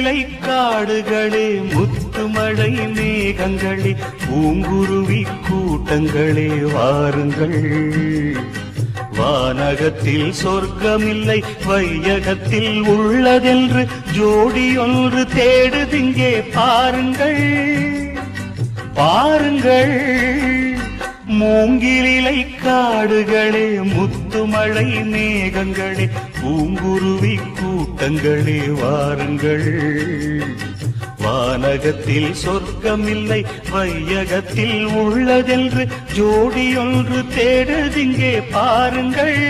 மூங்கிலிலை காடுகளே முத்துமழை மேகங்களே பூங்குருவி கூட்டங்களே வாருங்கள் வானகத்தில் சொர்க்கமில்லை வையகத்தில் உள்ளதென்று ஜோடியொன்று தேடுதிங்கே பாருங்கள் பாருங்கள் மூங்கிலிலை காடுகளே முத்துமழை மேகங்களே பூங்குருவி கூட்டங்களே வாருங்கள் வானகத்தில் சொர்க்கமில்லை வையகத்தில் உள்ளதென்று ஜோடியொன்று தேடுதிங்கே பாருங்கள்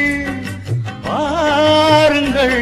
பாருங்கள்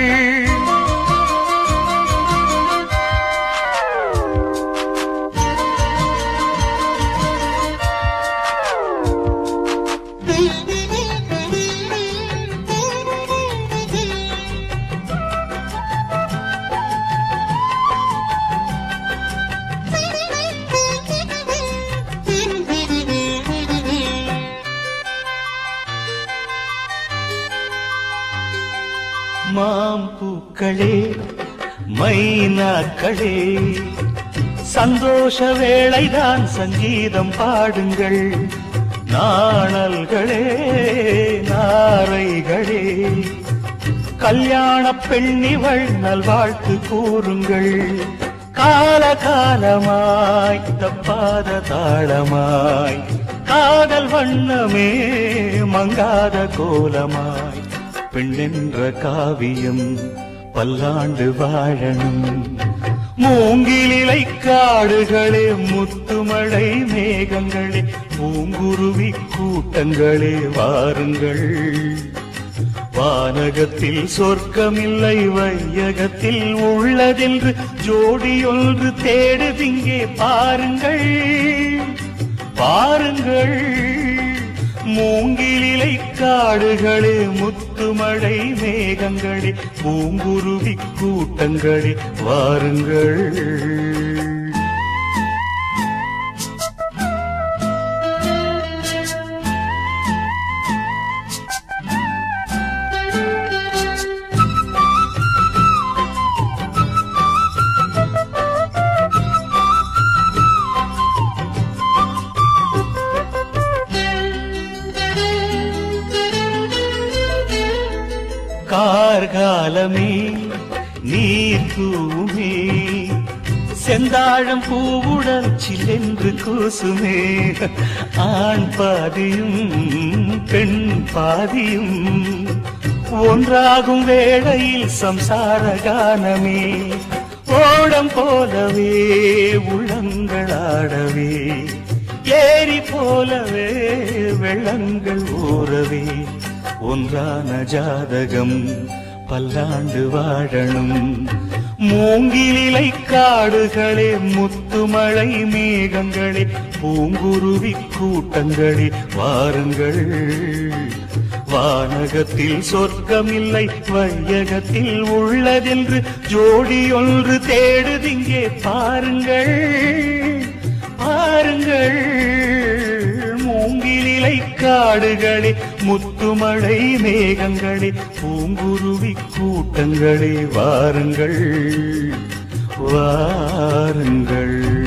மாம்பூக்களே மைனாக்களே சந்தோஷ வேளைதான் சங்கீதம் பாடுங்கள் நாணல்களே நாரைகளே கல்யாண பெண்ணிவள் நல்வாழ்த்து கூறுங்கள் கால காலமாய் தப்பாத தாளமாய் காதல் வண்ணமே மங்காத கோலமாய் பெண்ணென்ற காவியம் பல்லாண்டு வாழணும் மூங்கிலிலை காடுகளே முத்துமழை மேகங்களே பூங்குருவி கூட்டங்களே வாருங்கள் வானகத்தில் சொர்க்கமில்லை வையகத்தில் உள்ளதென்று ஜோடியொன்று தேடுதிங்கே பாருங்கள் பாருங்கள் மூங்கிலிலை காடுகளே முத்துமழை மேகங்களே பூங்குருவி கூட்டங்களே வாருங்கள் கார்காலமே நீர் தூமே செந்தாழம் பூவுடன் சில்லென்று கூசுமே ஆண் பாதியும் பெண் பாதியும் ஒன்றாகும் வேளையில் சம்சார கானமே ஓடம் போலவே உள்ளங்களாடவே ஏரி போலவே வெள்ளங்கள் ஊறவே ஒன்றான ஜாதகம் பல்லாண்டு வாழணும் மூங்கிலிலை காடுகளே முத்துமழை மேகங்களே பூங்குருவி கூட்டங்களே வாருங்கள் வானகத்தில் சொர்க்கமில்லை வையகத்தில் உள்ளதென்று ஜோடியொன்று தேடுதிங்கே பாருங்கள் பாருங்கள் மூங்கிலிலை காடுகளே முத்துமழை மேகங்களே பூங்குருவி கூட்டங்களே வாருங்கள் வாருங்கள்